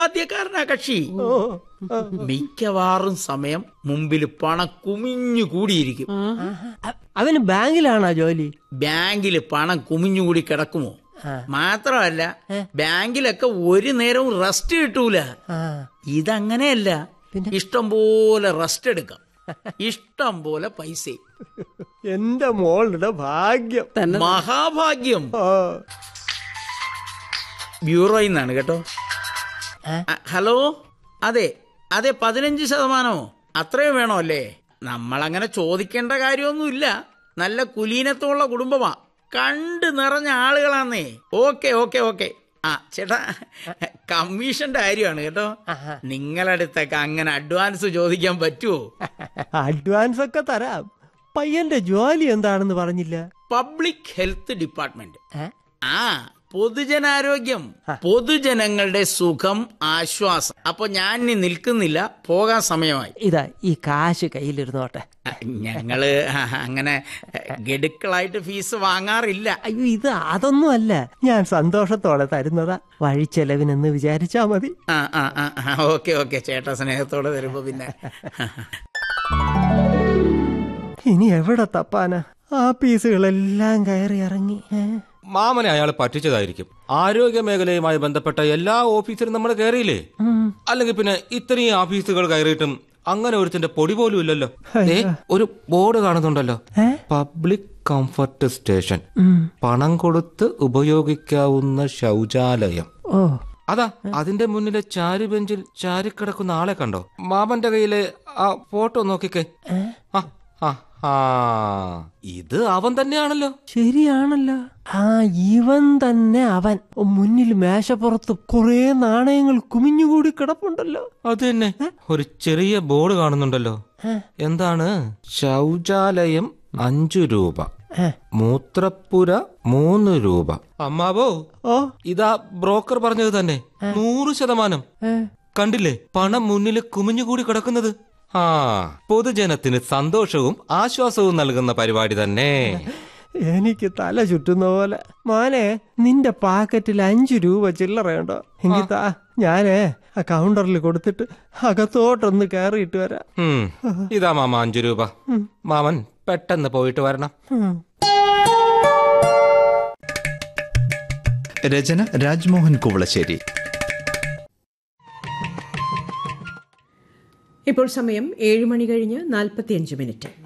സമ്പാദ്യക്കാരനാ കക്ഷി ഓ ആ. മിക്കവാറും സമയം മുമ്പിൽ പണം കുമിഞ്ഞു കൂടിയിരിക്കും അ- അവന് ബാങ്കിലാണോ ജോലി ബാങ്കിൽ പണം കുമിഞ്ഞുകൂടി കിടക്കുമോ ആ. മാത്രമല്ല ബാങ്കിലൊക്കെ ഒരു നേരവും റെസ്റ്റ് കിട്ടൂല ആ ഇതങ്ങനെയല്ല ഇഷ്ടം പോലെ റെസ്റ്റ് എടുക്കാം ഇഷ്ടം പോലെ പൈസ എന്റെ മോളുടെ ഭാഗ്യം മഹാഭാഗ്യം ഓ ബ്യൂറോയിൽ നിന്നാണ് കേട്ടോ ഏ? ആ, ഹലോ അതെ അതെ പതിനഞ്ച് ശതമാനമോ അത്രയും വേണോ അല്ലേ നമ്മളങ്ങനെ ചോദിക്കേണ്ട കാര്യമൊന്നുമില്ല നല്ല കുലീനത്വമുള്ള കുടുംബമാ കണ്ട് നിറഞ്ഞ ആളുകളാന്നേ ഓക്കെ ഓക്കെ ഓക്കെ ആ ചേട്ടാ കമ്മീഷന്റെ കാര്യമാണ് കേട്ടോ ആഹാ. നിങ്ങളടുത്തൊക്കെ അങ്ങനെ അഡ്വാൻസ് ചോദിക്കാൻ പറ്റുമോ അഡ്വാൻസ് ഒക്കെ തരാം പയ്യന്റെ ജോലി എന്താണെന്ന് പറഞ്ഞില്ല പബ്ലിക് ഹെൽത്ത് ഡിപ്പാർട്ട്മെന്റ് ഏ? ആ പൊതുജനാരോഗ്യം പൊതുജനങ്ങളുടെ സുഖം ആശ്വാസം അപ്പൊ ഞാൻ ഇനി നിൽക്കുന്നില്ല പോകാൻ സമയമായി ഇതാ ഈ കാശ് കയ്യിലിരുന്നോട്ടെ ഞങ്ങള് അങ്ങനെ ഗഡുക്കളായിട്ട് ഫീസ് വാങ്ങാറില്ല അയ്യോ ഇത് അതൊന്നും അല്ല ഞാൻ സന്തോഷത്തോടെ തരുന്നതാ വഴിച്ചെലവിനെന്ന് വിചാരിച്ചാ മതി ആ ആ ആ ഓക്കെ ഓക്കെ ചേട്ടാ സ്നേഹത്തോടെ തരുമ്പോ പിന്നെ ഇനി എവിടെ തപ്പാനാ ആ പീസുകളെല്ലാം കയറി ഇറങ്ങി ഏ? മാമനെ അയാൾ പറ്റിച്ചതായിരിക്കും ആരോഗ്യ മേഖലയുമായി ബന്ധപ്പെട്ട എല്ലാ ഓഫീസിലും നമ്മൾ കയറിയില്ലേ അല്ലെങ്കിൽ പിന്നെ ഇത്രയും ഓഫീസുകൾ കയറിയിട്ടും അങ്ങനെ ഒരുത്തിന്റെ പൊടി പോലും ഇല്ലല്ലോ ദേ, ഒരു ബോർഡ് കാണുന്നുണ്ടല്ലോ ഏ? പബ്ലിക് കംഫർട്ട് സ്റ്റേഷൻ ഉം. പണം കൊടുത്ത് ഉപയോഗിക്കാവുന്ന ശൗചാലയം ഓ അതാ അതിന്റെ മുന്നിലെ ചാരി ബെഞ്ചിൽ ചാരിക്കിടക്കുന്ന ആളെ കണ്ടോ മാമന്റെ കയ്യിലെ ആ ഫോട്ടോ നോക്കിക്കേ ആ ആ ആ ഇത് അവൻ തന്നെയാണല്ലോ ശരിയാണല്ലോ ആ ഇവൻ തന്നെ അവൻ മുന്നിൽ മേശപ്പുറത്ത് കുറെ നാണയങ്ങൾ കുമിഞ്ഞുകൂടി കിടപ്പുണ്ടല്ലോ അത് തന്നെ ഒരു ചെറിയ ബോർഡ് കാണുന്നുണ്ടല്ലോ ഏ? എന്താണ് ശൗചാലയം അഞ്ചു രൂപ ഏ? മൂത്രപ്പുര മൂന്ന് രൂപ അമ്മാവോ ഓ ഇതാ ബ്രോക്കർ പറഞ്ഞത് തന്നെ നൂറ് ശതമാനം ഏ? കണ്ടില്ലേ പണം മുന്നിൽ കുമിഞ്ഞുകൂടി കിടക്കുന്നത് ആ പൊതുജനത്തിന് സന്തോഷവും ആശ്വാസവും നൽകുന്ന പരിപാടി തന്നെ എനിക്ക് തല ചുറ്റുന്ന പോലെ മോനെ നിന്റെ പാക്കറ്റിൽ അഞ്ചു രൂപ ചില്ലറയുണ്ടോ എങ്കിൽ താ ഞാനേ ആ കൗണ്ടറിൽ കൊടുത്തിട്ട് അകത്തോട്ടൊന്ന് കയറിയിട്ട് വരാം ഉം, ഇതാ മാമ അഞ്ചു രൂപ മാമൻ പെട്ടെന്ന് പോയിട്ട് വരണം ഉം. രചന രാജ്മോഹൻ കുവളശ്ശേരി ഇപ്പോൾ സമയം ഏഴ് മണി കഴിഞ്ഞ് നാൽപ്പത്തിയഞ്ച് മിനിറ്റ്